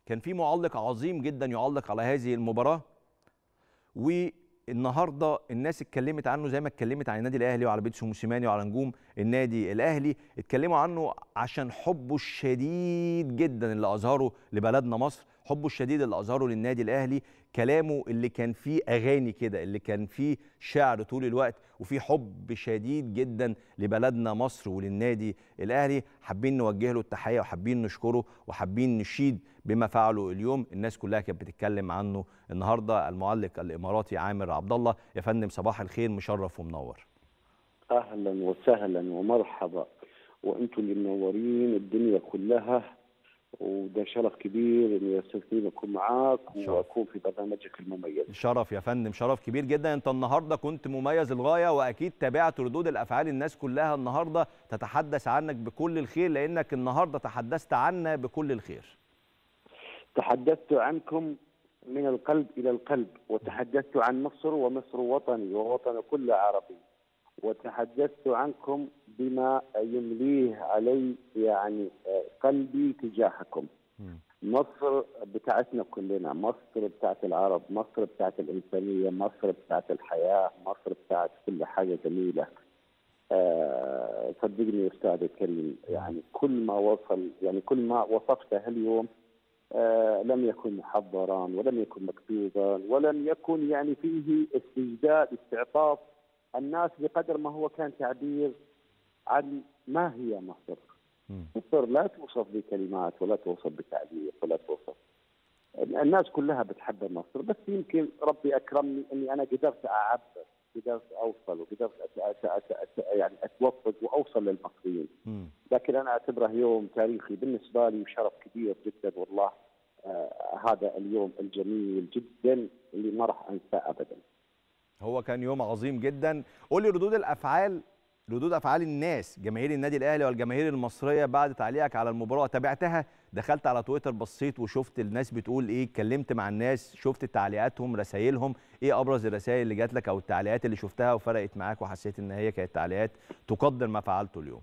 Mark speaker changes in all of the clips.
Speaker 1: كان في معلق عظيم جدا يعلق على هذه المباراه والنهارده الناس اتكلمت عنه زي ما اتكلمت عن النادي الاهلي وعلى بيتسو موسيماني وعلى نجوم النادي الاهلي اتكلموا عنه عشان حبه الشديد جدا اللي اظهره لبلدنا مصر حبه الشديد اللي اظهره للنادي الاهلي كلامه اللي كان فيه اغاني كده اللي كان فيه شعر طول الوقت وفيه حب شديد جدا لبلدنا مصر وللنادي الاهلي حابين نوجه له التحيه وحابين نشكره وحابين نشيد بما فعله اليوم الناس كلها كانت بتتكلم عنه النهارده المعلق الاماراتي عامر عبد الله يا فندم صباح الخير مشرف ومنور
Speaker 2: اهلا وسهلا ومرحبا وانتم اللي منورين الدنيا كلها وده شرف كبير اني يستثنين اكون معاك
Speaker 1: شرف.
Speaker 2: واكون في برنامجك المميز
Speaker 1: شرف يا فندم شرف كبير جدا انت النهارده كنت مميز للغايه واكيد تابعت ردود الافعال الناس كلها النهارده تتحدث عنك بكل الخير لانك النهارده تحدثت عنا بكل الخير
Speaker 2: تحدثت عنكم من القلب الى القلب وتحدثت عن مصر ومصر وطني ووطن كل عربي وتحدثت عنكم بما يمليه علي يعني آه، قلبي تجاهكم
Speaker 1: مم.
Speaker 2: مصر بتاعتنا كلنا مصر بتاعت العرب مصر بتاعت الإنسانية مصر بتاعت الحياة مصر بتاعت كل حاجة جميلة آه، صدقني يا أستاذ الكريم يعني كل ما وصل يعني كل ما وصفته اليوم آه، لم يكن محضرا ولم يكن مكتوبا ولم يكن يعني فيه استجداد استعطاف الناس بقدر ما هو كان تعبير عن ما هي مصر
Speaker 1: مم.
Speaker 2: مصر لا توصف بكلمات ولا توصف بتعليق ولا توصف الناس كلها بتحب مصر بس يمكن ربي اكرمني اني انا قدرت اعبر قدرت اوصل وقدرت أت... أت... أت... أت... يعني اتوفق واوصل للمصريين
Speaker 1: مم.
Speaker 2: لكن انا اعتبره يوم تاريخي بالنسبه لي وشرف كبير جدا والله آه هذا اليوم الجميل جدا اللي ما راح انساه ابدا
Speaker 1: هو كان يوم عظيم جدا قول لي ردود الافعال ردود افعال الناس جماهير النادي الاهلي والجماهير المصريه بعد تعليقك على المباراه تابعتها دخلت على تويتر بصيت وشفت الناس بتقول ايه اتكلمت مع الناس شفت تعليقاتهم رسائلهم ايه ابرز الرسائل اللي جات لك او التعليقات اللي شفتها وفرقت معاك وحسيت ان هي كانت تعليقات تقدر ما فعلته اليوم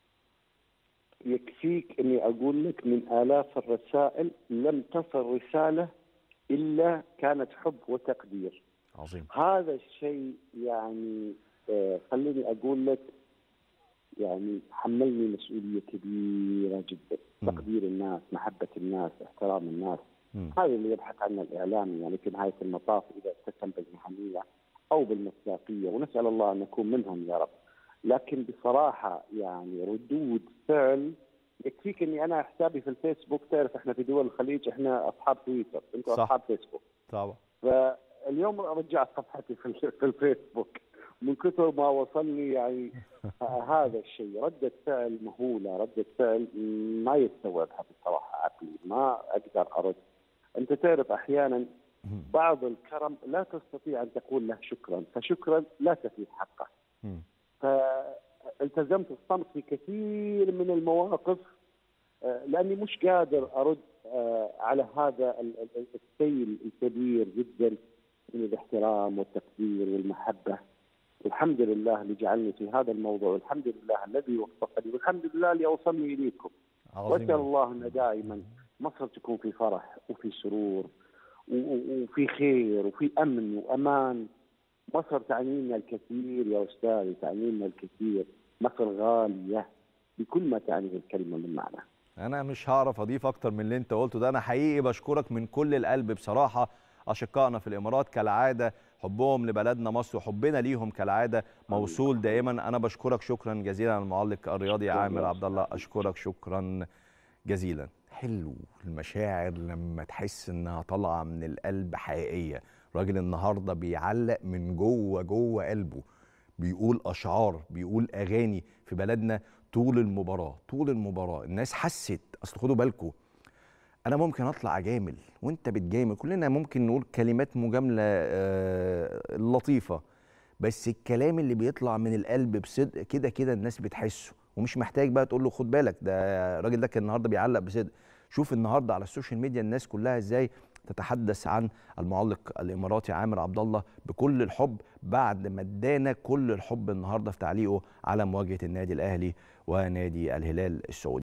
Speaker 2: يكفيك اني اقول لك من الاف الرسائل لم تصل رساله الا كانت حب وتقدير
Speaker 1: عظيم
Speaker 2: هذا الشيء يعني آه، خليني اقول لك يعني حملني مسؤوليه كبيره جدا
Speaker 1: مم.
Speaker 2: تقدير الناس محبه الناس احترام الناس
Speaker 1: مم.
Speaker 2: هذا اللي يبحث عنه الاعلامي يعني في نهايه المطاف اذا اتسم بالمهنيه او بالمصداقيه ونسال الله ان نكون منهم يا رب لكن بصراحه يعني ردود فعل يكفيك اني انا حسابي في الفيسبوك تعرف احنا في دول الخليج احنا اصحاب تويتر انتم
Speaker 1: صح.
Speaker 2: اصحاب فيسبوك
Speaker 1: طبعا
Speaker 2: فاليوم رجعت صفحتي في ال- في الفيسبوك من كثر ما وصلني يعني ه- هذا الشيء ردة فعل مهولة ردة فعل ما يستوعبها بصراحة عقلي ما أقدر أرد أنت تعرف أحيانا
Speaker 1: مم.
Speaker 2: بعض الكرم لا تستطيع أن تقول له شكرا فشكرا لا تفيد حقه
Speaker 1: مم.
Speaker 2: فالتزمت الصمت في كثير من المواقف آه، لاني مش قادر ارد آه، على هذا ال- ال- السيل الكبير جدا من الاحترام والتقدير والمحبه والحمد لله اللي جعلني في هذا الموضوع والحمد لله الذي وفقني والحمد لله اللي اوصلني اليكم واسال
Speaker 1: عظيم
Speaker 2: الله ان دائما مصر تكون في فرح وفي سرور و- و- وفي خير وفي امن وامان مصر تعني لنا الكثير يا استاذ تعني لنا الكثير مصر غاليه بكل ما تعنيه الكلمه من معنى
Speaker 1: انا مش هعرف اضيف اكتر من اللي انت قلته ده انا حقيقي بشكرك من كل القلب بصراحه اشقائنا في الامارات كالعاده حبهم لبلدنا مصر وحبنا ليهم كالعاده موصول دائما انا بشكرك شكرا جزيلا على المعلق الرياضي
Speaker 2: شكراً
Speaker 1: عامر
Speaker 2: يا
Speaker 1: عبد الله اشكرك شكرا جزيلا حلو المشاعر لما تحس انها طالعه من القلب حقيقيه راجل النهارده بيعلق من جوه جوه قلبه بيقول اشعار بيقول اغاني في بلدنا طول المباراه طول المباراه الناس حست اصل خدوا بالكم انا ممكن اطلع اجامل وانت بتجامل كلنا ممكن نقول كلمات مجامله آه، لطيفه بس الكلام اللي بيطلع من القلب بصدق كده كده الناس بتحسه ومش محتاج بقى تقول له خد بالك ده الراجل ده كان النهارده بيعلق بصدق شوف النهارده على السوشيال ميديا الناس كلها ازاي تتحدث عن المعلق الاماراتي عامر عبد الله بكل الحب بعد ما ادانا كل الحب النهارده في تعليقه على مواجهه النادي الاهلي ونادي الهلال السعودي